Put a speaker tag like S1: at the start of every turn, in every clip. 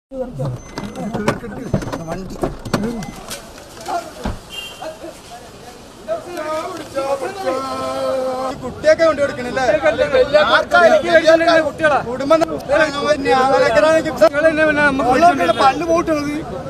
S1: കുട്ടിയൊക്കെ കൊണ്ടു കൊടുക്കണല്ലേ കുടുംബം പല്ല് പോട്ടുള്ളത്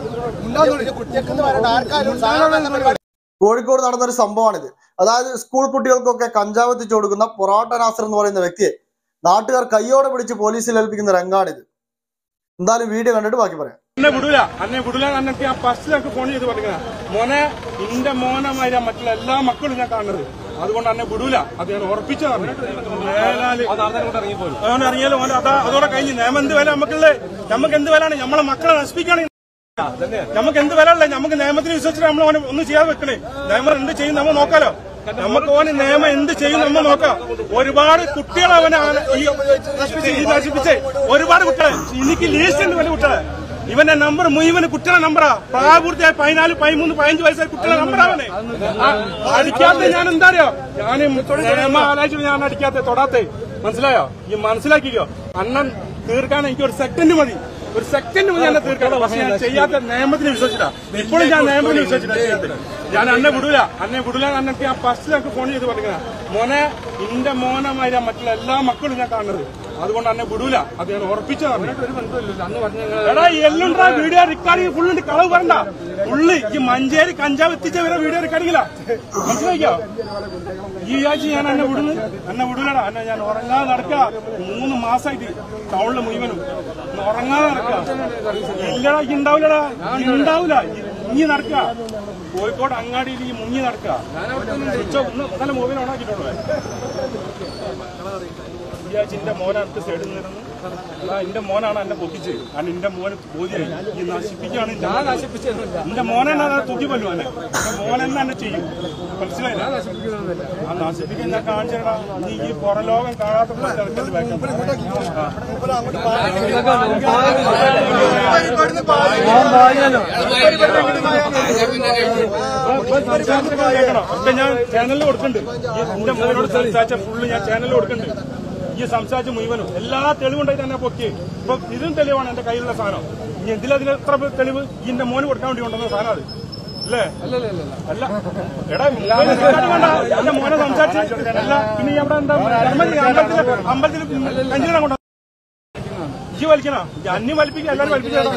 S2: കോഴിക്കോട് നടന്ന ഒരു സംഭവമാണിത് അതായത് സ്കൂൾ കുട്ടികൾക്കൊക്കെ കഞ്ചാവ് എത്തിച്ചു കൊടുക്കുന്ന പൊറോട്ട നാസർ എന്ന് പറയുന്ന വ്യക്തിയെ നാട്ടുകാർ കയ്യോടെ പിടിച്ച് പോലീസിൽ ഏൽപ്പിക്കുന്ന രംഗാണിത് എന്തായാലും വീഡിയോ കണ്ടിട്ട് ബാക്കി പറയാം
S3: അന്നെ വിടൂല അന്നെ വിടൂല എന്നിട്ട് ഞാൻ ഫസ്റ്റ് ഞങ്ങൾക്ക് ഫോൺ ചെയ്ത് പറഞ്ഞ മോനെ നിന്റെ മോനമാതിരി മറ്റുള്ള എല്ലാ മക്കളും ഞാൻ കാണുന്നത് അതുകൊണ്ട് അന്നെ വിടൂല അത് ഞാൻ ഉറപ്പിച്ചതാണ് മേലാല് അതുകൊണ്ട് ഇറങ്ങിയാലും ഓൻ അതാ അതോടെ കഴിഞ്ഞ് നിയമം എന്ത് വില നമുക്കുള്ളേ നമുക്ക് എന്ത് വിലയാണ് നമ്മളെ മക്കളെ നശിപ്പിക്കുകയാണ് നമുക്ക് എന്ത് വില ഉള്ളത് നമുക്ക് നിയമത്തിന് വിശ്വസിച്ചിട്ട് നമ്മൾ ഓനെ ഒന്നും ചെയ്യാതെ വെക്കണേ നിയമം എന്ത് ചെയ്യും നമ്മൾ നോക്കാലോ നമുക്ക് ഓന് നിയമം എന്ത് ചെയ്യും നമ്മൾ നോക്കാം ഒരുപാട് കുട്ടികളെ അവനെ ആ- ഈ ഈ നശിപ്പിച്ചേ ഒരുപാട് കുട്ടികളെ എനിക്ക് ലീസ്റ്റ് ഉണ്ട് വലിയ കുട്ടികളെ ഇവന്റെ നമ്പർ മുഴുവൻ കുട്ടികളെ നമ്പറാ പ്രായപൂർത്തിയായ പതിനാല് പതിമൂന്ന് പതിനഞ്ച് വയസ്സായ കുട്ടികളെ നമ്പറാവനെ അടിക്കാത്ത ഞാൻ എന്താ അറിയോ ഞാൻ നിയമം ആലോചിച്ചിട്ട് ഞാൻ അടിക്കാത്ത തൊടാത്തെ മനസ്സിലായോ ഈ മനസ്സിലാക്കിക്കോ അണ്ണൻ തീർക്കാൻ എനിക്ക് ഒരു സെക്കൻഡ് മതി ഒരു സെക്കൻഡ് മതി എന്നെ തീർക്കണം പക്ഷെ ഞാൻ ചെയ്യാത്ത നിയമത്തിന് വിശ്വസിച്ചില്ല ഇപ്പോഴും ഞാൻ നിയമത്തിന് വിശ്വസിച്ചില്ല ചെയ്യാത്ത ഞാൻ അന്നെ വിടൂല അന്നെ വിടൂല എന്നിട്ട് ഞാൻ ഫസ്റ്റ് ഞങ്ങൾക്ക് ഫോൺ ചെയ്ത് പറഞ്ഞ മോനെ നിന്റെ മോനമാതിരി മറ്റുള്ള എല്ലാ മക്കളും ഞാൻ കാണുന്നത് അതുകൊണ്ട് അന്നെ വിടൂല അത് ഞാൻ ഉറപ്പിച്ചതാണ് എടാ എല്ലുണ്ടാ വീഡിയോ റെക്കോർഡിംഗ് ഫുള്ള് കളവ് പറണ്ട ഫുള്ള് ഈ മഞ്ചേരി കഞ്ചാവ് എത്തിച്ച വരെ വീഡിയോ റെക്കോർഡിംഗില്ല മനസ്സിലാക്കിയോ ഈ ആഴ്ച ഞാൻ എന്നെ വിടുന്നു എന്നെ വിടൂലടാ എന്നെ ഞാൻ ഉറങ്ങാതെ നടക്കുക മൂന്ന് മാസമായിട്ട് ടൗണില് മുഴുവനും ഒന്ന് ഉറങ്ങാതെ നടക്കുക ഇല്ലടാ ഈ ഉണ്ടാവില്ലടാ ഈ ഉണ്ടാവില്ല മുങ്ങി നടക്കുക കോഴിക്കോട് അങ്ങാടിയിൽ ഈ മുങ്ങി നടക്കുക സ്വിച്ച് ഓഫ് ഒന്ന് നല്ല മൊബൈൽ ഓണാക്കിയിട്ടുള്ളൂ ഈ ആഴ്ച എന്റെ മോനെ അടുത്ത സൈഡിൽ നിന്നിരുന്നു അതാ എന്റെ മോനാണ് എന്നെ പൊക്കിച്ച് കാരണം എന്റെ മോന് ബോധ്യായി ഈ നശിപ്പിക്കുകയാണ് ഞാൻ നശിപ്പിച്ചത് എന്റെ മോനെ ഞാൻ തൂക്കി കൊല്ലും എന്നെ എന്റെ മോനെന്നെ എന്നെ ചെയ്യും മനസ്സിലായില്ല ആ നശിപ്പിക്കാൻ ഞാൻ കാണിച്ചടാ നീ ഈ പുറലോകം കാണാത്ത ഒക്കെ ഞാൻ ചാനലിൽ കൊടുക്കുന്നുണ്ട് ഈ എന്റെ മോനോട് സംസാരിച്ച ഫുള്ള് ഞാൻ ചാനലിൽ കൊടുക്കുന്നുണ്ട് ഈ സംസാരിച്ച മുഴുവനും എല്ലാ തെളിവുണ്ടായിട്ട് തന്നെ പൊക്കി ഇപ്പൊ ഇതും തെളിവാണ് എന്റെ കയ്യിലുള്ള സാധനം ഇനി എന്തിലതിന് എത്ര തെളിവ് ഈ എന്റെ മോന് കൊടുക്കാൻ വേണ്ടി കൊണ്ടുവന്ന സാധനം അത് അല്ലേ അല്ല എടാ mobile recording കണ്ടാ? എന്റെ മോനെ സംസാരിച്ച് അല്ല പിന്നെ ഈ അവിടെ എന്താ അമ്പലത്തിൽ അമ്പലത്തിൽ കഞ്ചിനാ കൊണ്ട ഇജ്ജ് വലിക്കണോ അന്യ വലിപ്പിക്കുക എല്ലാരും വലിപ്പിക്കണം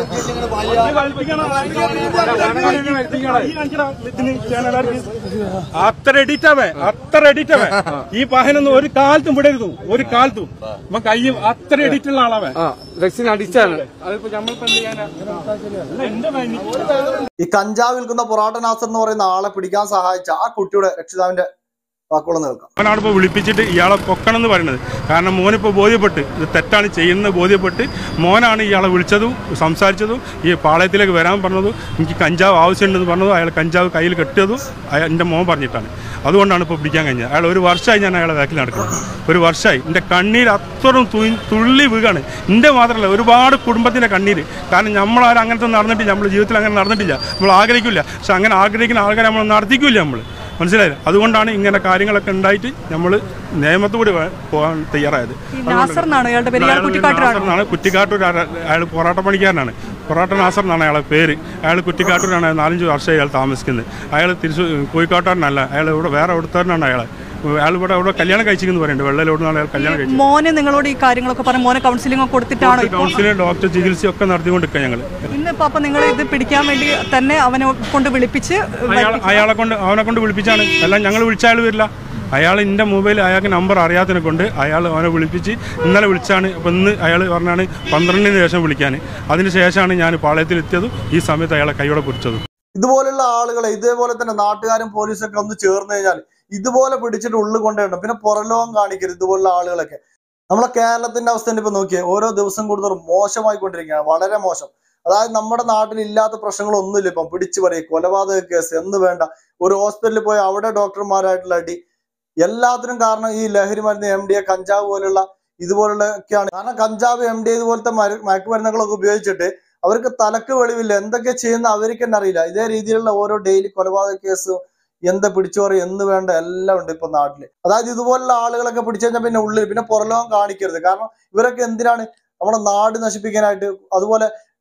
S3: അത്ര എഡിറ്റവേ അത്ര എഡിറ്റവേ ഈ പാഹനൊന്നും ഒരു കാലത്തും വിടരുത് ഒരു കാലത്തും ഇവൻ കയ്യും അത്ര എഡിറ്റുള്ള ആളവൻ
S4: ഡ്രഗ്സിന് അടിച്ചാണ്
S3: അതിപ്പോ നമ്മളിപ്പോ എന്ത് ചെയ്യാനാ അല്ല, എന്റെ മൈനി
S2: ഈ കഞ്ചാവ് വിൽക്കുന്ന പൊറോട്ട നാസർ എന്ന് പറയുന്ന ആളെ പിടിക്കാൻ സഹായിച്ച ആ കുട്ടിയുടെ രക്ഷിതാവിന്റെ വാക്കുകളൊന്ന് കേൾക്കാം
S3: അവനാണ് ഇപ്പോൾ വിളിപ്പിച്ചിട്ട് ഇയാളെ പൊക്കണം എന്ന് പറയുന്നത് കാരണം മോനിപ്പോൾ ബോധ്യപ്പെട്ട് ഇത് തെറ്റാണ് ചെയ്യുന്നത് ബോധ്യപ്പെട്ട് മോനാണ് ഇയാളെ വിളിച്ചതും സംസാരിച്ചതും ഈ പാളയത്തിലേക്ക് വരാൻ പറഞ്ഞതും എനിക്ക് കഞ്ചാവ് ആവശ്യമുണ്ടെന്ന് പറഞ്ഞതും അയാൾ കഞ്ചാവ് കയ്യിൽ കെട്ടിയതും അയാൾ എൻ്റെ മോൻ പറഞ്ഞിട്ടാണ് അതുകൊണ്ടാണ് ഇപ്പോൾ പിടിക്കാൻ കഴിഞ്ഞത് അയാൾ ഒരു വർഷമായി ഞാൻ അയാളെ ബാക്കിൽ നടക്കുന്നത് ഒരു വർഷമായി എൻ്റെ കണ്ണീര് അത്രയും തു- തുള്ളി വീകാണ് എൻ്റെ മാത്രമല്ല ഒരുപാട് കുടുംബത്തിൻ്റെ കണ്ണീര് കാരണം നമ്മളാരും അങ്ങനത്തെ നടന്നിട്ടില്ല നമ്മുടെ ജീവിതത്തിൽ അങ്ങനെ നടന്നിട്ടില്ല നമ്മൾ ആഗ്രഹിക്കില്ല പക്ഷെ അങ്ങനെ ആഗ്രഹിക്കുന്ന ആൾക്കാരെ നമ്മൾ നടത്തിക്കില്ല നമ്മൾ മനസ്സിലായില്ല അതുകൊണ്ടാണ് ഇങ്ങനെ കാര്യങ്ങളൊക്കെ ഉണ്ടായിട്ട് നമ്മൾ നിയമത്തോടെ പോകാൻ തയ്യാറായത്
S5: ഈ നാസർ എന്നാണ് ഇയാളുടെ പേര് ഇയാൾ കുറ്റിക്കാട്ടിലാണ്
S3: നാസറിനാണ് കുറ്റിക്കാട്ടൂർ അയാൾ പൊറാട്ട പണിക്കാരനാണ് പൊറാട്ട നാസർ എന്നാണ് അയാളെ പേര് അയാൾ കുറ്റിക്കാട്ടൂരാണ് നാലഞ്ച് വർഷമായി അയാൾ താമസിക്കുന്നത് അയാൾ തിരിച്ചു കോഴിക്കോട്ടാരനല്ല അയാൾ ഇവിടെ വേറെ എവിടുത്തവരനാണ് അയാൾ അയാൾ ഇവിടെ ഇവിടെ കല്യാണം കഴിച്ചിരിക്കുന്നു പറയുന്നുണ്ട് വെള്ളയിലോടുന്നാണ് അയാൾ കല്യാണം കഴിച്ചത്
S5: മോനെ നിങ്ങളോട് ഈ കാര്യങ്ങളൊക്കെ പറഞ്ഞു മോനെ കൗൺസിലിംഗ് ഒക്കെ കൊടുത്തിട്ടാണോ ഇപ്പോൾ
S3: കൗൺസിലിംഗ് ഡോക്ടർ ചികിത്സയൊക്കെ നടത്തിക്കൊണ്ടിരിക്കുക ഞങ്ങൾ
S5: ഇന്നിപ്പോ അപ്പൊ നിങ്ങൾ ഇത് പിടിക്കാൻ വേണ്ടി തന്നെ അവനെ കൊണ്ട് വിളിപ്പിച്ച്
S3: അയാൾ അയാളെ കൊണ്ട് അവനെ കൊണ്ട് വിളിപ്പിച്ചാണ് എല്ലാം ഞങ്ങൾ വിളിച്ച അയാൾ വരില്ല അയാൾ എൻ്റെ മൊബൈൽ അയാൾക്ക് നമ്പർ അറിയാത്തതിനെ കൊണ്ട് അയാൾ അവനെ വിളിപ്പിച്ച് ഇന്നലെ വിളിച്ചാണ് അപ്പം ഇന്ന് അയാൾ പറഞ്ഞാണ് പന്ത്രണ്ടിന് ശേഷം വിളിക്കാൻ അതിന് ശേഷമാണ് ഞാൻ പാളയത്തിലെത്തിയതും ഈ സമയത്ത് അയാളെ കൈയോടെ പിടിച്ചതും
S2: ഇതുപോലുള്ള ആളുകളെ ഇതേപോലെ തന്നെ നാട്ടുകാരും പോലീസൊക്കെ ഒന്ന് ചേർന്ന് കഴിഞ്ഞാൽ ഇതുപോലെ പിടിച്ചിട്ട് ഉള്ളിൽ കൊണ്ടുവരണം പിന്നെ പുറലോകം കാണിക്കരുത് ഇതുപോലുള്ള ആളുകളൊക്കെ നമ്മളെ കേരളത്തിന്റെ അവസ്ഥ ഇപ്പൊ നോക്കിയേ ഓരോ ദിവസം കൂടുതലും മോശമായിക്കൊണ്ടിരിക്കുകയാണ് വളരെ മോശം അതായത് നമ്മുടെ നാട്ടിൽ ഇല്ലാത്ത പ്രശ്നങ്ങളൊന്നുമില്ല ഇപ്പം പിടിച്ചു പറയും കൊലപാതക കേസ് എന്ന് വേണ്ട ഒരു ഹോസ്പിറ്റലിൽ പോയി അവിടെ ഡോക്ടർമാരായിട്ടുള്ള അടി എല്ലാത്തിനും കാരണം ഈ ലഹരി മരുന്ന് എം ഡി എ കഞ്ചാവ് പോലുള്ള ഇതുപോലുള്ള ഒക്കെയാണ് കാരണം കഞ്ചാവ് എം ഡി ഇതുപോലത്തെ മരു- മയക്കുമരുന്നുകളൊക്കെ ഉപയോഗിച്ചിട്ട് അവർക്ക് തലക്ക് വെളിവില്ല എന്തൊക്കെ ചെയ്യുന്ന അവർക്ക് തന്നെ അറിയില്ല ഇതേ രീതിയിലുള്ള ഓരോ ഡെയിലി കൊലപാതക കേസ് എന്താ പിടിച്ചോറി എന്ന് വേണ്ട എല്ലാം ഉണ്ട് ഇപ്പൊ നാട്ടില് അതായത് ഇതുപോലുള്ള ആളുകളൊക്കെ പിടിച്ചു കഴിഞ്ഞാൽ പിന്നെ ഉള്ളിൽ പിന്നെ പുറലോകം കാണിക്കരുത് കാരണം ഇവരൊക്കെ എന്തിനാണ് നമ്മുടെ നാട് നശിപ്പിക്കാനായിട്ട് അതുപോലെ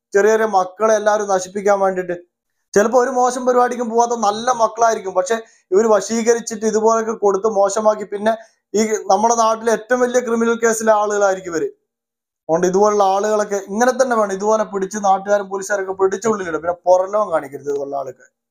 S2: ചെറിയ ചെറിയ മക്കളെ എല്ലാവരും നശിപ്പിക്കാൻ വേണ്ടിയിട്ട് ചിലപ്പോൾ ഒരു മോശം പരിപാടിക്കും പോവാത്ത നല്ല മക്കളായിരിക്കും പക്ഷെ ഇവർ വശീകരിച്ചിട്ട് ഇതുപോലൊക്കെ കൊടുത്ത് മോശമാക്കി പിന്നെ ഈ നമ്മുടെ നാട്ടിലെ ഏറ്റവും വലിയ ക്രിമിനൽ കേസിലെ ആളുകളായിരിക്കും ഇവര് അതുകൊണ്ട് ഇതുപോലുള്ള ആളുകളൊക്കെ ഇങ്ങനെ തന്നെ വേണം ഇതുപോലെ പിടിച്ച് നാട്ടുകാരും പോലീസുകാരൊക്കെ പിടിച്ചുള്ളിലിടും പിന്നെ പുറലോകം കാണിക്കരുത് ഇതുപോലുള്ള ആൾക്ക്